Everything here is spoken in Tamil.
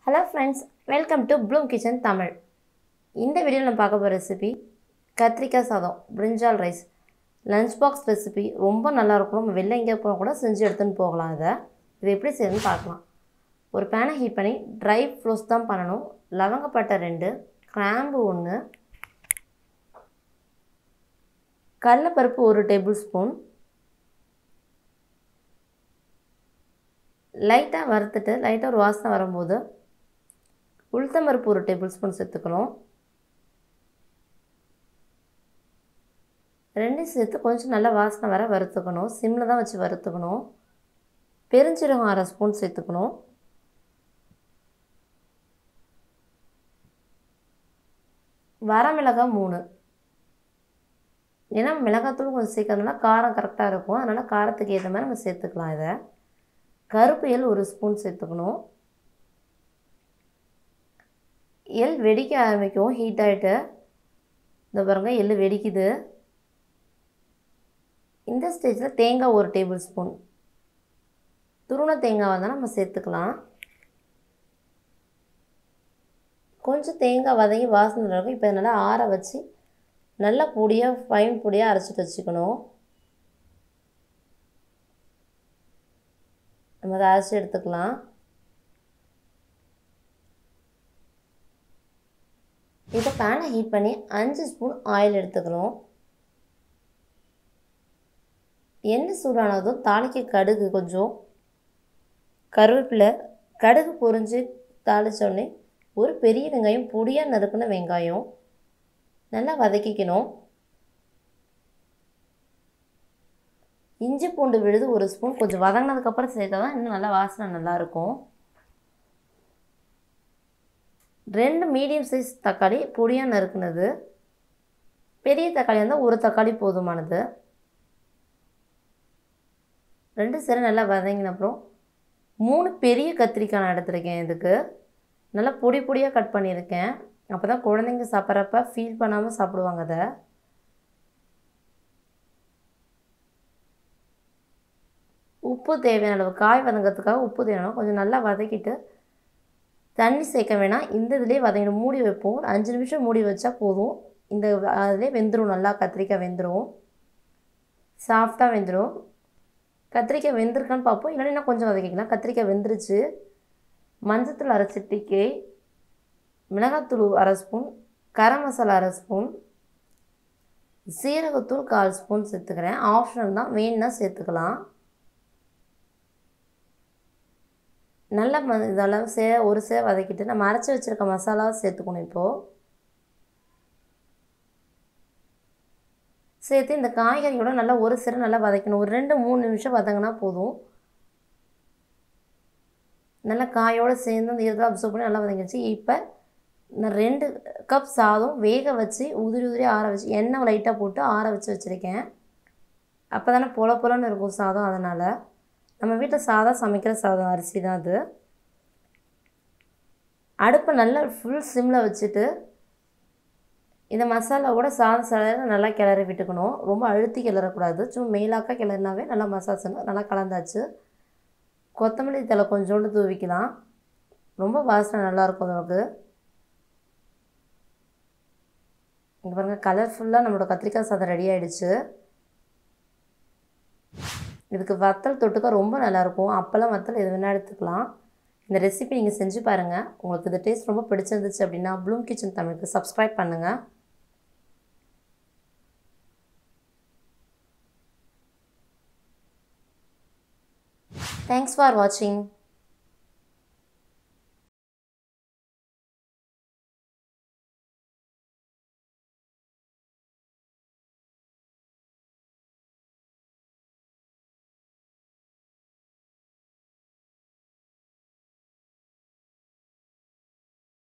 hello friends welcome to Bloom Kitchen Tamil இந்த வீடியோவில் நம்ம பார்க்க போகிற ரெசிபி கத்திரிக்காய் சாதம் brinjal rice lunch box recipe ரொம்ப நல்லாயிருக்கும் நம்ம வெளில எங்கேயா போனால் கூட செஞ்சு எடுத்துன்னு போகலாம் இதை இது எப்படி செய்யணும்னு பார்க்கலாம் ஒரு பேனை ஹீட் பண்ணி ட்ரை ஃப்ரூட்ஸ் தான் பண்ணணும் லவங்கப்பட்டை ரெண்டு கிராம்பு ஒன்று கடலைப்பருப்பு ஒரு டேபிள் ஸ்பூன் லைட்டாக வறுத்துட்டு லைட்டாக ஒரு வாசனை வரும்போது உளுத்தம்பருப்பு ஒரு டேபிள் ஸ்பூன் சேர்த்துக்கணும் ரெண்டையும் சேர்த்து கொஞ்சம் நல்லா வாசனை வர வறுத்துக்கணும் சிம்மில் தான் வச்சு வறுத்துக்கணும் பெருஞ்சீரகம் அரை ஸ்பூன் சேர்த்துக்கணும் வரமிளகாய் மூணு ஏன்னா மிளகாத்தூள் கொஞ்சம் சேர்க்கறதுனால காரம் கரெக்டாக இருக்கும் அதனால் காரத்துக்கு ஏற்ற மாதிரி நம்ம சேர்த்துக்கலாம் இதை கருப்பு எள் ஒரு ஸ்பூன் சேர்த்துக்கணும் எள் வெடிக்க ஆரம்பிக்கும் ஹீட் ஆகிட்டு இந்த பாருங்க எள் வெடிக்குது இந்த ஸ்டேஜில் தேங்காய் ஒரு டேபிள் ஸ்பூன் துருண தேங்காய் தான் நம்ம சேர்த்துக்கலாம் கொஞ்சம் தேங்காய் வதங்கி வாசனை இருக்கும் இப்போ நல்லா ஆற வச்சு நல்லா பொடியாக ஃபைன் பொடியாக அரைச்சிட்டு வச்சுக்கணும் நம்ம அதை அரைச்சி எடுத்துக்கலாம் இப்போ பேனை ஹீட் பண்ணி அஞ்சு ஸ்பூன் ஆயில் எடுத்துக்கணும் எண்ணெய் சூடானதும் தாளிக்க கடுகு கொஞ்சம் கருவேப்பிலை கடுகு பொரிஞ்சு தாளித்தோடனே ஒரு பெரிய வெங்காயம் பொடியாக நறுக்குன வெங்காயம் நல்லா வதக்கிக்கணும் இஞ்சி பூண்டு விழுது ஒரு ஸ்பூன் கொஞ்சம் வதங்கினதுக்கப்புறம் சேர்த்தா தான் இன்னும் நல்லா வாசனை நல்லாயிருக்கும் ரெண்டு மீடியம் சைஸ் தக்காளி பொடியாக நறுக்குனது பெரிய தக்காளி இருந்தால் ஒரு தக்காளி போதுமானது ரெண்டு சேர நல்லா வதங்கின அப்புறம் மூணு பெரிய கத்திரிக்காய் நான் எடுத்திருக்கேன் இதுக்கு நல்லா பொடி பொடியாக கட் பண்ணியிருக்கேன் அப்போ தான் குழந்தைங்க சாப்பிட்றப்ப ஃபீல் பண்ணாமல் சாப்பிடுவாங்க அதை உப்பு தேவையான அளவு காய் வதங்கிறதுக்காக உப்பு தேவையான கொஞ்சம் நல்லா வதக்கிட்டு தண்ணி சேர்க்க வேணாம் இந்த இதுலேயே வதங்கிடும் மூடி வைப்போம் ஒரு அஞ்சு நிமிஷம் மூடி வச்சா போதும் இந்த அதிலே வெந்துடும் நல்லா கத்திரிக்காய் வெந்துடும் சாஃப்டாக வெந்துடும் கத்திரிக்காய் வெந்திருக்கான்னு பார்ப்போம் இல்லைன்னா கொஞ்சம் வதக்கிக்கலாம் கத்திரிக்காய் வெந்துருச்சு மஞ்சத்தூள் அரை சிட்டிக்கு மிளகாத்தூள் அரை ஸ்பூன் கரம் மசாலா அரை ஸ்பூன் சீரகத்தூள் கால் ஸ்பூன் சேர்த்துக்கிறேன் ஆப்ஷனல் தான் வேணும்னா சேர்த்துக்கலாம் நல்லா ம இதெல்லாம் சே ஒரு சே வதக்கிட்டு நம்ம அரைச்சி வச்சுருக்க மசாலாவை சேர்த்துக்கணும் இப்போது சேர்த்து இந்த காய்கறியோட நல்லா ஒரு சிறு நல்லா வதக்கணும் ஒரு ரெண்டு மூணு நிமிஷம் வதங்கினா போதும் நல்லா காயோடு சேர்ந்து அந்த இதெல்லாம் அப்சர்வ் பண்ணி நல்லா வதங்கிடுச்சு இப்போ நான் ரெண்டு கப் சாதம் வேக வச்சு உதிரி உதிரி ஆற வச்சு எண்ணெய் லைட்டாக போட்டு ஆற வச்சு வச்சுருக்கேன் அப்போ தானே பொல பொலன்னு இருக்கும் சாதம் அதனால் நம்ம வீட்டில் சாதம் சமைக்கிற சாதம் அரிசி தான் அது அடுப்பை நல்லா ஃபுல் சிம்மில் வச்சுட்டு இந்த மசாலாவோட சாதம் சாதம் நல்லா கிளறி விட்டுக்கணும் ரொம்ப அழுத்தி கிளறக்கூடாது சும்மா மேலாக்கா கிளறினாவே நல்லா மசாலா நல்லா கலந்தாச்சு கொத்தமல்லி தலை கொஞ்சோண்டு தூவிக்கலாம் ரொம்ப வாசனை நல்லாயிருக்கும் நமக்கு இங்கே பாருங்கள் கலர்ஃபுல்லாக நம்மளோட கத்திரிக்காய் சாதம் ரெடி ஆகிடுச்சு இதுக்கு வத்தல் தொட்டுக்க ரொம்ப நல்லாயிருக்கும் அப்போல்லாம் வத்தல் எது வேணால் எடுத்துக்கலாம் இந்த ரெசிபி நீங்கள் செஞ்சு பாருங்கள் உங்களுக்கு இந்த டேஸ்ட் ரொம்ப பிடிச்சிருந்துச்சு அப்படின்னா ப்ளூம் கிச்சன் தமிழுக்கு சப்ஸ்கிரைப் பண்ணுங்கள் தேங்க்ஸ் ஃபார் வாட்சிங்